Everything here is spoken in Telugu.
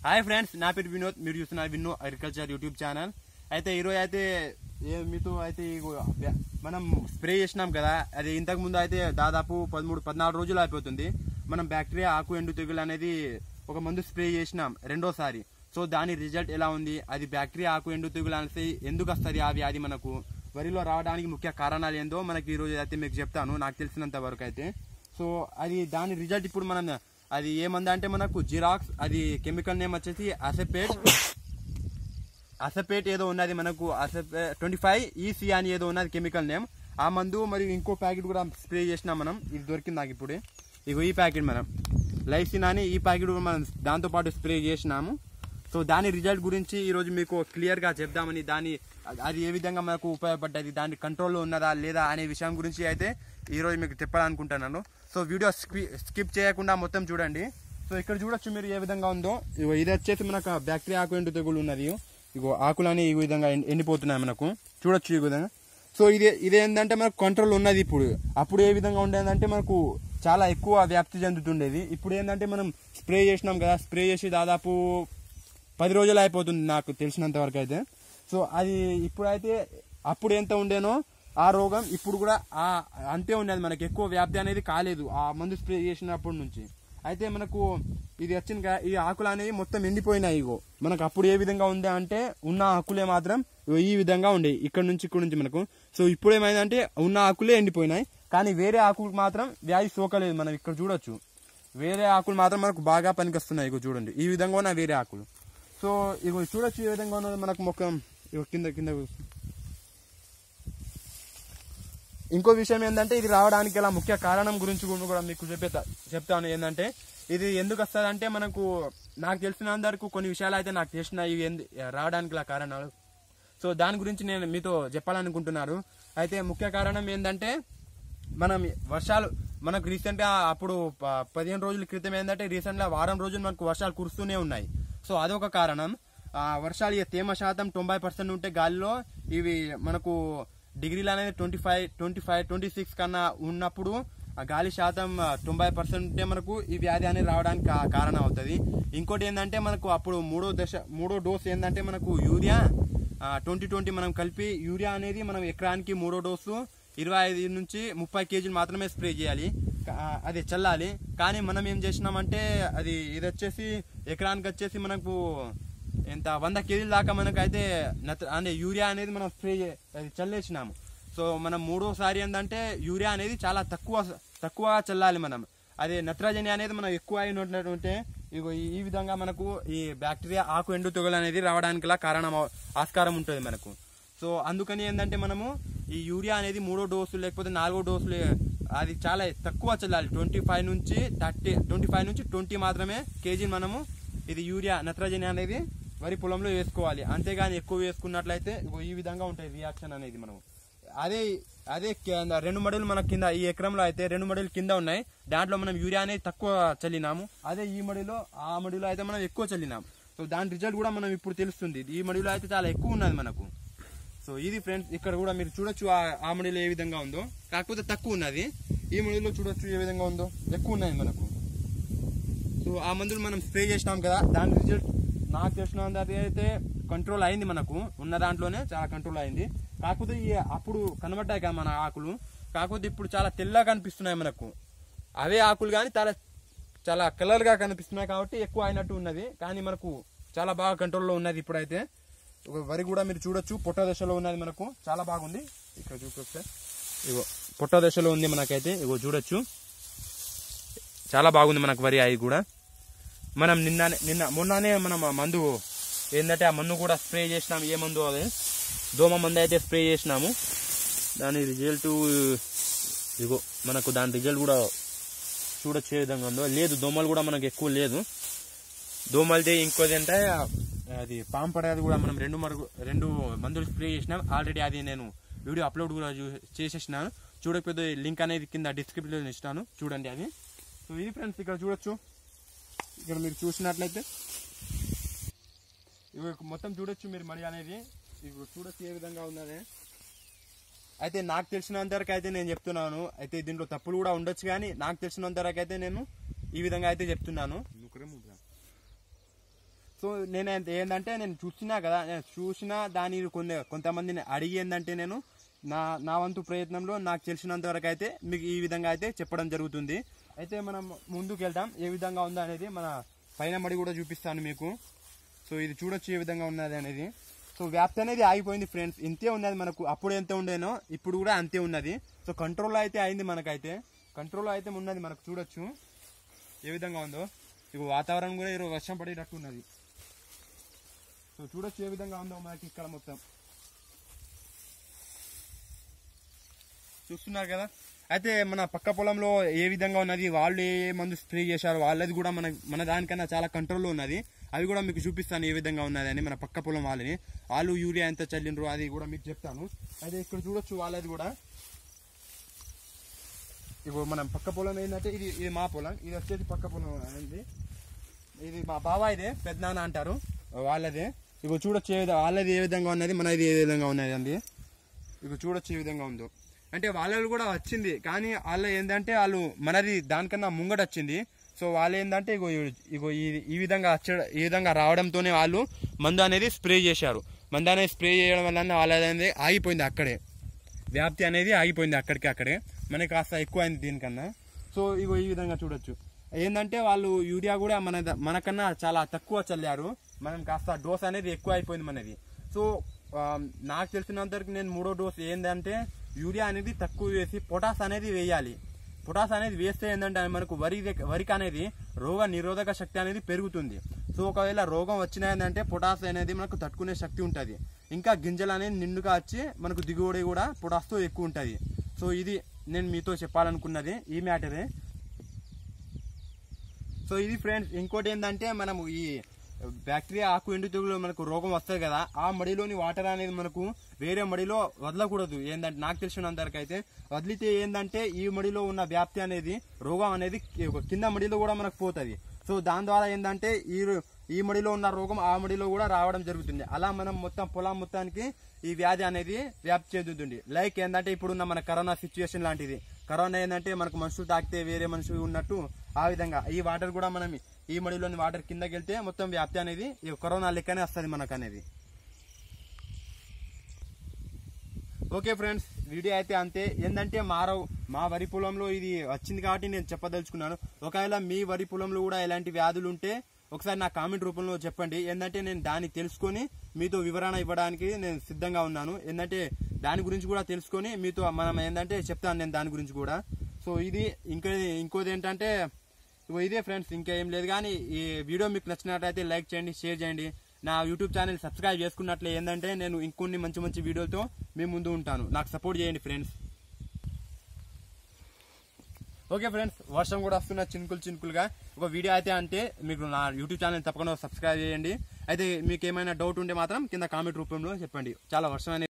హాయ్ ఫ్రెండ్స్ నా పేరు వినోద్ మీరు చూస్తున్నారు విన్నో అగ్రికల్చర్ యూట్యూబ్ ఛానల్ అయితే ఈరోజు అయితే ఏ మీతో అయితే ఇగో బ్యా- మనం స్ప్రే చేసినాం కదా అది ఇంతకు ముందు అయితే దాదాపు పదమూడు పద్నాలుగు రోజులు అయిపోతుంది మనం బ్యాక్టీరియా ఆకు ఎండు తెగులు అనేది ఒక మందు స్ప్రే చేసినాం రెండోసారి సో దాని రిజల్ట్ ఎలా ఉంది అది బ్యాక్టీరియా ఆకు ఎండు తెగులు అనేసి ఎందుకు వస్తుంది ఆ వ్యాధి మనకు వరిలో రావడానికి ముఖ్య కారణాలు ఏందో మనకి ఈ రోజు అయితే మీకు చెప్తాను నాకు తెలిసినంత వరకు అయితే సో అది దాని రిజల్ట్ ఇప్పుడు మనం అది ఏమంది అంటే మనకు జిరాక్స్ అది కెమికల్ నేమ్ వచ్చేసి అసెపేట్ అసపేట్ ఏదో ఉన్నది మనకు అసపే ట్వంటీ ఫైవ్ ఈసీ అని ఏదో ఉన్నది కెమికల్ నేమ్ ఆ మందు మరియు ఇంకో ప్యాకెట్ కూడా స్ప్రే చేసినాం మనం ఇది దొరికింది నాకు ఇప్పుడే ఇగో ఈ ప్యాకెట్ మనం లైసిన్ అని ఈ ప్యాకెట్ కూడా మనం దాంతో పాటు స్ప్రే చేసినాము సో దాని రిజల్ట్ గురించి ఈరోజు మీకు క్లియర్గా చెప్దామని దాని అది ఏ విధంగా మనకు ఉపయోగపడ్డది దాని కంట్రోల్లో ఉన్నదా లేదా అనే విషయం గురించి అయితే ఈరోజు మీకు చెప్పాలనుకుంటున్నాను సో వీడియో స్కిప్ చేయకుండా మొత్తం చూడండి సో ఇక్కడ చూడొచ్చు మీరు ఏ విధంగా ఉందో ఇగో ఇది వచ్చేసి మనకు బ్యాక్టీరియా ఆకు ఎండు తెగులు ఉన్నది ఇగో ఆకులని ఈ విధంగా ఎండి- ఎండిపోతున్నాయి మనకు చూడొచ్చు ఈ విధంగా సో ఇది ఇదేంటంటే మనకు కంట్రోల్ ఉన్నది ఇప్పుడు అప్పుడు ఏ విధంగా ఉండేదంటే మనకు చాలా ఎక్కువ వ్యాప్తి చెందుతుండేది ఇప్పుడు ఏంటంటే మనం స్ప్రే చేసినాం కదా స్ప్రే చేసి దాదాపు పది రోజులు అయిపోతుంది నాకు తెలిసినంత వరకు అయితే సో అది ఇప్పుడైతే అప్పుడు ఎంత ఉండేనో ఆ రోగం ఇప్పుడు కూడా ఆ అంతే ఉన్నది మనకి ఎక్కువ వ్యాప్తి అనేది కాలేదు ఆ మందు స్ప్రే చేసినప్పటి నుంచి అయితే మనకు ఇది వచ్చిన గా- ఈ ఆకులు అనేవి మొత్తం ఎండిపోయినాయి ఇగో మనకు అప్పుడు ఏ విధంగా ఉండే అంటే ఉన్న ఆకులే మాత్రం ఇగో ఈ విధంగా ఉండేవి ఇక్కడ నుంచి ఇక్కడ నుంచి మనకు సో ఇప్పుడు ఏమైందంటే ఉన్న ఆకులే ఎండిపోయినాయి కానీ వేరే ఆకులు మాత్రం వ్యాధి సోకలేదు మనం ఇక్కడ చూడొచ్చు వేరే ఆకులు మాత్రం మనకు బాగా పనికొస్తున్నాయి ఇగో చూడండి ఈ విధంగా ఉన్న వేరే ఆకులు సో ఇగో చూడొచ్చు ఏ విధంగా ఉన్నది మనకు మొక్క ఇగో కింద కింద ఇంకో విషయం ఏంటంటే ఇది రావడానికి గల ముఖ్య కారణం గురించి కూడా కూడా మీకు చెప్పే చెప్తాను ఏంటంటే ఇది ఎందుకు వస్తుంది అంటే మనకు నాకు తెలిసినంత కొన్ని విషయాలు అయితే నాకు తెలిసిన ఇవి ఎందు- రావడానికి గల కారణాలు సో దాని గురించి నేను మీతో చెప్పాలనుకుంటున్నారు అయితే ముఖ్య కారణం ఏంటంటే మనం వర్షాలు మనకు రీసెంట్ గా అప్పుడు ప- పదిహేను రోజుల క్రితం ఏంటంటే రీసెంట్ గా వారం రోజులు మనకు వర్షాలు కురుస్తూనే ఉన్నాయి సో అదొక కారణం ఆ వర్షాలు ఈ తేమ శాతం తొంభై పర్సెంట్ ఉంటే గాలిలో ఇవి మనకు డిగ్రీలు అనేది twenty five twenty five twenty six కన్నా ఉన్నప్పుడు ఆ గాలి శాతం ఆ, తొంభై పర్సెంట్ ఉంటే మనకు ఈ వ్యాధి అనేది రావడానికి కా- కారణం అవుతుంది ఇంకోటి ఏంటంటే మనకు అప్పుడు మూడో దశ మూడో డోస్ ఏంటంటే మనకు యూరియా ట్వంటీ ట్వంటీ మనం కలిపి యూరియా అనేది మనం ఎకరానికి మూడో డోసు ఇరవై ఐదు నుంచి ముప్పై కేజీలు మాత్రమే స్ప్రే చేయాలి కా- అది చల్లాలి కానీ మనం ఏం చేసినామంటే అది ఇది వచ్చేసి ఎకరానికి వచ్చేసి మనకు ఎంత వంద కేజీల దాకా మనకు అయితే నత్ర అంటే యూరియా అనేది మనం స్ప్రే చే- అది చల్లేసినాము సో మనం మూడోసారి ఏంటంటే యూరియా అనేది చాలా తక్కువ తక్కువ చల్లాలి మనం అదే నత్రజని అనేది మనం ఎక్కువ అయినట్టుంటే ఇగో ఈ- ఈ విధంగా మనకు ఈ బ్యాక్టీరియా ఆకు ఎండు తెగులు అనేది రావడానికి లా కారణం అవ- ఆస్కారం ఉంటుంది మనకు సో అందుకని ఏంటంటే మనము ఈ యూరియా అనేది మూడో డోసు లేకపోతే నాలుగో డోసులు అది చాలా తక్కువ చల్లాలి ట్వంటీ ఫైవ్ నుంచి థర్టీ ట్వంటీ ఫైవ్ నుంచి ట్వంటీ మాత్రమే కేజీ మనము ఇది యూరియా నత్రజని అనేది వరి పొలంలో వేసుకోవాలి అంతేగాని ఎక్కువ వేసుకున్నట్లయితే ఇగో ఈ విధంగా ఉంటుంది రియాక్షన్ అనేది మనం అదే అదే కింద రెండు మడులు మన కింద ఈ ఎకరంలో అయితే రెండు మడులు కింద ఉన్నాయి దాంట్లో మనం యూరియా అనేది తక్కువ చల్లినాము అదే ఈ మడిలో ఆ మడిలో అయితే మనం ఎక్కువ చల్లినాము సో దాని రిజల్ట్ కూడా మనం ఇప్పుడు తెలుస్తుంది ఈ మడిలో అయితే చాలా ఎక్కువ ఉన్నది మనకు సో ఇది ఫ్రెండ్స్ ఇక్కడ కూడా మీరు చూడొచ్చు ఆ- ఆ మడిలో ఏ విధంగా ఉందో కాకపోతే తక్కువ ఉన్నది ఈ మడిలో చూడొచ్చు ఏ విధంగా ఉందో ఎక్కువ ఉన్నది మనకు సో ఆ మందులు మనం స్ప్రే చేసినాం కదా దాని రిజల్ట్ నాకు తెలిసిన అయితే కంట్రోల్ అయింది మనకు ఉన్న దాంట్లోనే చాలా కంట్రోల్ అయింది కాకపోతే ఈ అప్పుడు కనబడ్డాయి కదా మన ఆకులు కాకపోతే ఇప్పుడు చాలా తెల్లగా కనిపిస్తున్నాయి మనకు అవే ఆకులు కానీ చాలా చాలా కలర్గా కనిపిస్తున్నాయి కాబట్టి ఎక్కువ అయినట్టు ఉన్నది కానీ మనకు చాలా బాగా కంట్రోల్లో ఉన్నది ఇప్పుడైతే ఒక వరి కూడా మీరు చూడొచ్చు పొట్ట దశలో ఉన్నది మనకు చాలా బాగుంది ఇక్కడ చూపిస్తే ఇగో పొట్ట దశలో ఉంది మనకైతే ఇగో చూడొచ్చు చాలా బాగుంది మనకు వరి అయి కూడా మనం నిన్ననే నిన్న మొన్ననే మనం ఆ మందు ఏంటంటే ఆ మందు కూడా స్ప్రే చేసినాం ఏ మందు అది దోమ మందు అయితే స్ప్రే చేసినాము దాని రిజల్ట్ ఇగో మనకు దాని రిజల్ట్ కూడా చూడొచ్చు ఏ విధంగా ఉందో లేదు దోమలు కూడా మనకు ఎక్కువ లేదు దోమలది ఇంకోది అంటే అది పాము పడేది కూడా మనం రెండు మరుగు రెండు మందులు స్ప్రే చేసినాం ఆల్రెడీ అది నేను వీడియో అప్లోడ్ కూడా చూ- చేసేసినాను చూడకపోతే లింక్ అనేది కింద డిస్క్రిప్షన్లో ఇస్తాను చూడండి అది సో ఇది ఫ్రెండ్స్ ఇక్కడ చూడొచ్చు ఇక్కడ మీరు చూసినట్లయితే ఇవి మొత్తం చూడొచ్చు మీరు మడి అనేది ఇప్పుడు చూడొచ్చు ఏ విధంగా ఉన్నది అయితే నాకు తెలిసినంత వరకు అయితే నేను చెప్తున్నాను అయితే దీంట్లో తప్పులు కూడా ఉండొచ్చు కానీ నాకు తెలిసినంత వరకు అయితే నేను ఈ విధంగా అయితే చెప్తున్నాను సో నేను ఏంట- ఏంటంటే నేను చూసినా కదా నేను చూసిన దాని కొన్ని కొంతమందిని అడిగి ఏంటంటే నేను నా నా వంతు ప్రయత్నంలో నాకు తెలిసినంత వరకు అయితే మీకు ఈ విధంగా అయితే చెప్పడం జరుగుతుంది అయితే మనం ముందుకు వెళ్దాం ఏ విధంగా ఉందో అనేది మన పైన మడి కూడా చూపిస్తాను మీకు సో ఇది చూడొచ్చు ఏ విధంగా ఉన్నది అనేది సో వ్యాప్తి అనేది ఆగిపోయింది ఫ్రెండ్స్ ఇంతే ఉన్నది మనకు అప్పుడు ఎంత ఉండేనో ఇప్పుడు కూడా అంతే ఉన్నది సో కంట్రోల్ అయితే అయింది మనకైతే కంట్రోల్ అయితే ఉన్నది మనకు చూడొచ్చు ఏ విధంగా ఉందో ఇక వాతావరణం కూడా ఈరోజు వర్షం పడేటట్టు ఉన్నది సో చూడొచ్చు ఏ విధంగా ఉందో మనకి ఇక్కడ మొత్తం చూస్తున్నారు కదా అయితే మన పక్క పొలంలో ఏ విధంగా ఉన్నది వాళ్ళు ఏ మందు స్ప్రే చేశారు వాళ్ళది కూడా మన మన దానికన్నా చాలా కంట్రోల్లో ఉన్నది అవి కూడా మీకు చూపిస్తాను ఏ విధంగా ఉన్నది అని మన పక్క పొలం వాళ్ళని వాళ్ళు యూరియా ఎంత చల్లినరు అది కూడా మీకు చెప్తాను అయితే ఇక్కడ చూడొచ్చు వాళ్ళది కూడా ఇప్పుడు మనం పక్క పొలం ఏంటంటే ఇది ఇది మా పొలం ఇది వచ్చేసి పక్క పొలం అనేది ఇది మా బాబాయిదే పెద్దనాన్న అంటారు వాళ్ళదే ఇగో చూడొచ్చు ఏ విధంగా వాళ్ళది ఏ విధంగా ఉన్నది మనది ఏ విధంగా ఉన్నది అంది ఇక చూడొచ్చు ఏ విధంగా ఉందో అంటే వాళ్ళది కూడా వచ్చింది కానీ వాళ్ళు ఏంటంటే వాళ్ళు మనది దానికన్నా ముంగట వచ్చింది సో వాళ్ళు ఏంటంటే ఇగో ఈ- ఇగో ఈ ఈ విధంగా వచ్చ ఈ విధంగా రావడంతోనే వాళ్ళు మందు అనేది స్ప్రే చేశారు మందు అనేది స్ప్రే చేయడం వల్ల వాళ్ళది అనేది ఆగిపోయింది అక్కడే వ్యాప్తి అనేది ఆగిపోయింది అక్కడికి అక్కడే మనకి కాస్త ఎక్కువ అయింది దీనికన్నా సో ఇగో ఈ విధంగా చూడొచ్చు ఏంటంటే వాళ్ళు యూరియా కూడా మన ద- మనకన్నా చాలా తక్కువ చల్లారు మనం కాస్త డోస్ అనేది ఎక్కువ అయిపోయింది మనది సో ఆ, నాకు తెలిసినంత వరకు నేను మూడో డోస్ ఏంటంటే యూరియా అనేది తక్కువ వేసి పొటాస్ అనేది వేయాలి పొటాస్ అనేది వేస్తే ఏంటంటే మనకు వరి దగ్గ- వరికి అనేది రోగ నిరోధక శక్తి అనేది పెరుగుతుంది సో ఒకవేళ రోగం వచ్చినా ఏంటంటే పొటాస్ అనేది మనకు తట్టుకునే శక్తి ఉంటుంది ఇంకా గింజలు అనేది నిండుగా వచ్చి మనకు దిగుబడి కూడా పొటాస్తో ఎక్కువ ఉంటుంది సో ఇది నేను మీతో చెప్పాలనుకున్నది ఈ మ్యాటరే సో ఇది ఫ్రెండ్స్ ఇంకోటి ఏంటంటే మనము ఈ బ్యాక్టీరియా ఆకు ఎండు తెగులు మనకు రోగం వస్తుంది కదా ఆ మడిలోని వాటర్ అనేది మనకు వేరే మడిలో వదలకూడదు ఏంటంటే నాకు తెలిసినంత వరకు అయితే వదిలితే ఏంటంటే ఈ మడిలో ఉన్న వ్యాప్తి అనేది రోగం అనేది కి- కింద మడిలో కూడా మనకు పోతుంది సో దాని ద్వారా ఏంటంటే ఈ రో- ఈ మడిలో ఉన్న రోగం ఆ మడిలో కూడా రావడం జరుగుతుంది అలా మనం మొత్తం పొలం మొత్తానికి ఈ వ్యాధి అనేది వ్యాప్తి చెందుతుంది లైక్ ఏంటంటే ఇప్పుడున్న మన కరోనా సిచ్యువేషన్ లాంటిది కరోనా ఏంటంటే మనకు మనుషులు తాకితే వేరే మనుషులు ఉన్నట్టు ఆ విధంగా ఈ వాటర్ కూడా మనం ఈ మడిలోని వాటర్ కిందకి వెళ్తే మొత్తం వ్యాప్తి అనేది ఈ కరోనా లెక్కనే వస్తుంది మనకు అనేది ఓకే ఫ్రెండ్స్ వీడియో అయితే అంతే ఏంటంటే మారవ్ మా వరి పొలంలో ఇది వచ్చింది కాబట్టి నేను చెప్పదలుచుకున్నాను ఒకవేళ మీ వరి పొలంలో కూడా ఎలాంటి వ్యాధులు ఉంటే ఒకసారి నా కామెంట్ రూపంలో చెప్పండి ఏంటంటే నేను దాన్ని తెలుసుకొని మీతో వివరణ ఇవ్వడానికి నేను సిద్ధంగా ఉన్నాను ఏంటంటే దాని గురించి కూడా తెలుసుకొని మీతో మనం ఏంటంటే చెప్తాను నేను దాని గురించి కూడా సో ఇది ఇంకా ఇంకోది ఏంటంటే ఇగో ఇదే ఫ్రెండ్స్ ఇంకా ఏం లేదు కానీ ఈ వీడియో మీకు నచ్చినట్లయితే లైక్ చేయండి షేర్ చేయండి నా యూట్యూబ్ ఛానల్ సబ్స్క్రైబ్ చేసుకున్నట్లే ఏంటంటే నేను ఇంకొన్ని మంచి మంచి వీడియోలతో మీ ముందు ఉంటాను నాకు సపోర్ట్ చేయండి ఫ్రెండ్స్ ఓకే ఫ్రెండ్స్ వర్షం కూడా వస్తున్న చినుకులు చినుకులుగా ఒక వీడియో అయితే అంటే మీకు నా యూట్యూబ్ ఛానల్ తప్పకుండా సబ్స్క్రైబ్ చేయండి అయితే మీకు ఏమైనా డౌట్ ఉంటే మాత్రం కింద కామెంట్ రూపంలో చెప్పండి చాలా వర్షం అనేది